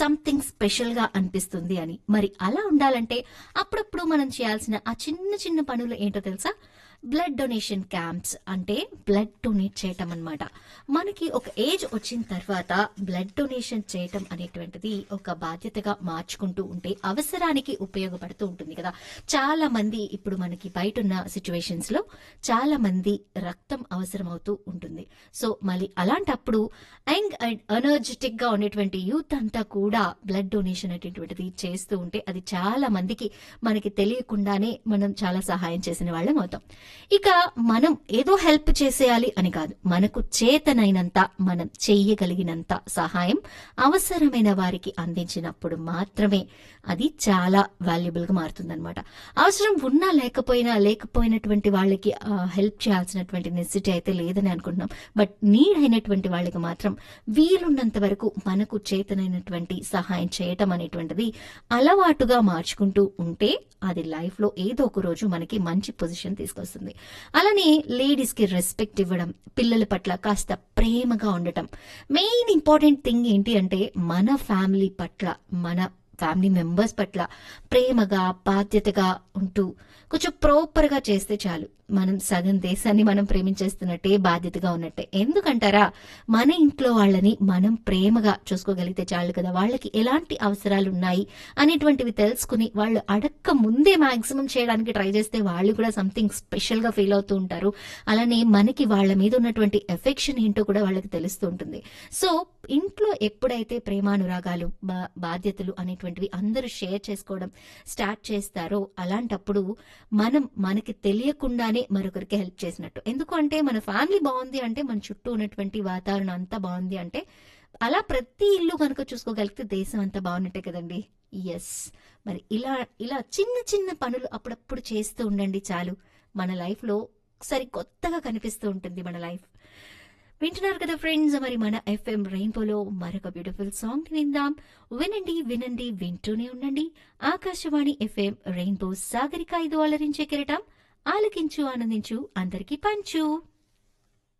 something special గా అనిపిస్తుంది అని మరి అలా ఉండాలంటే అప్పుడప్పుడు మనం చేయాల్సిన ఆ చిన్న చిన్న పనులు ఏంటో తెలుసా బ్లడ్ డొనేషన్ క్యాంప్స్ అంటే బ్లడ్ డొనేట్ చేయటం అన్నమాట మనకి ఒక ఏజ్ వచ్చిన తర్వాత బ్లడ్ డొనేషన్ చేయటం అనేటువంటిది ఒక బాధ్యతగా మార్చుకుంటూ ఉంటే అవసరానికి ఉపయోగపడుతూ ఉంటుంది కదా చాలా మంది ఇప్పుడు మనకి బయట ఉన్న సిచ్యువేషన్స్ లో చాలా మంది రక్తం అవసరం అవుతూ ఉంటుంది సో మళ్ళీ అలాంటప్పుడు యంగ్ అండ్ ఎనర్జెటిక్ గా ఉండేటువంటి యూత్ అంతా కూడా బ్లడ్ డొనేషన్ అనేటువంటిది చేస్తూ ఉంటే అది చాలా మందికి మనకి తెలియకుండానే మనం చాలా సహాయం చేసిన వాళ్ళం అవుతాం ఇక మనం ఏదో హెల్ప్ చేసేయాలి అని కాదు మనకు చేతనైనంత మనం చెయ్యగలిగినంత సహాయం అవసరమైన వారికి అందించినప్పుడు మాత్రమే అది చాలా వాల్యుబుల్ గా మారుతుందన్నమాట అవసరం ఉన్నా లేకపోయినా లేకపోయినటువంటి వాళ్ళకి హెల్ప్ చేయాల్సినటువంటి నెసిటీ అయితే లేదని అనుకుంటున్నాం బట్ నీడ్ అయినటువంటి వాళ్ళకి మాత్రం వీలున్నంత వరకు మనకు చేతనైనటువంటి సహాయం చేయటం అనేటువంటిది అలవాటుగా మార్చుకుంటూ ఉంటే అది లైఫ్ లో ఏదో ఒక రోజు మనకి మంచి పొజిషన్ తీసుకొస్తుంది అలానే లేడీస్ కి రెస్పెక్ట్ ఇవ్వడం పిల్లల పట్ల కాస్త ప్రేమగా ఉండటం మెయిన్ ఇంపార్టెంట్ థింగ్ ఏంటి అంటే మన ఫ్యామిలీ పట్ల మన ఫ్యామిలీ మెంబర్స్ పట్ల ప్రేమగా బాధ్యతగా ఉంటూ కొంచెం ప్రాపర్ గా చేస్తే చాలు మనం సగం దేశాన్ని మనం ప్రేమించేస్తున్నట్టే బాధ్యతగా ఉన్నట్టే ఎందుకంటారా మన ఇంట్లో వాళ్ళని మనం ప్రేమగా చూసుకోగలిగితే చాలు కదా వాళ్ళకి ఎలాంటి అవసరాలు ఉన్నాయి అనేటువంటివి తెలుసుకుని వాళ్ళు అడక్క ముందే మాక్సిమం చేయడానికి ట్రై చేస్తే వాళ్ళు కూడా సంథింగ్ స్పెషల్ గా ఫీల్ అవుతూ ఉంటారు అలానే మనకి వాళ్ళ మీద ఉన్నటువంటి ఎఫెక్షన్ ఏంటో కూడా వాళ్ళకి తెలుస్తూ ఉంటుంది సో ఇంట్లో ఎప్పుడైతే ప్రేమానురాగాలు బా- బాధ్యతలు అనేటువంటివి అందరూ షేర్ చేసుకోవడం స్టార్ట్ చేస్తారో అలాంటప్పుడు మనం మనకి తెలియకుండానే మరొకరికి హెల్ప్ చేసినట్టు ఎందుకు అంటే మన ఫ్యామిలీ బాగుంది అంటే మన చుట్టూ ఉన్నటువంటి వాతావరణం అంతా బాగుంది అంటే అలా ప్రతి ఇల్లు కనుక చూసుకోగలిగితే దేశం అంతా బాగున్నట్టే కదండి ఎస్ మరి ఇలా ఇలా చిన్న చిన్న పనులు అప్పుడప్పుడు చేస్తూ ఉండండి చాలు మన లైఫ్ లో ఒకసారి కొత్తగా కనిపిస్తూ ఉంటుంది మన లైఫ్ వింటున్నారు కదా ఫ్రెండ్స్ మరి మన ఎఫ్ఎం రెయిన్బోలో మరొక బ్యూటిఫుల్ సాంగ్ విందాం వినండి వినండి వింటూనే ఉండండి ఆకాశవాణి ఎఫ్ఎం రెయిన్బో సాగరిక ఐదు అలరించే కిరటం ఆలకించు ఆనందించు అందరికీ పంచు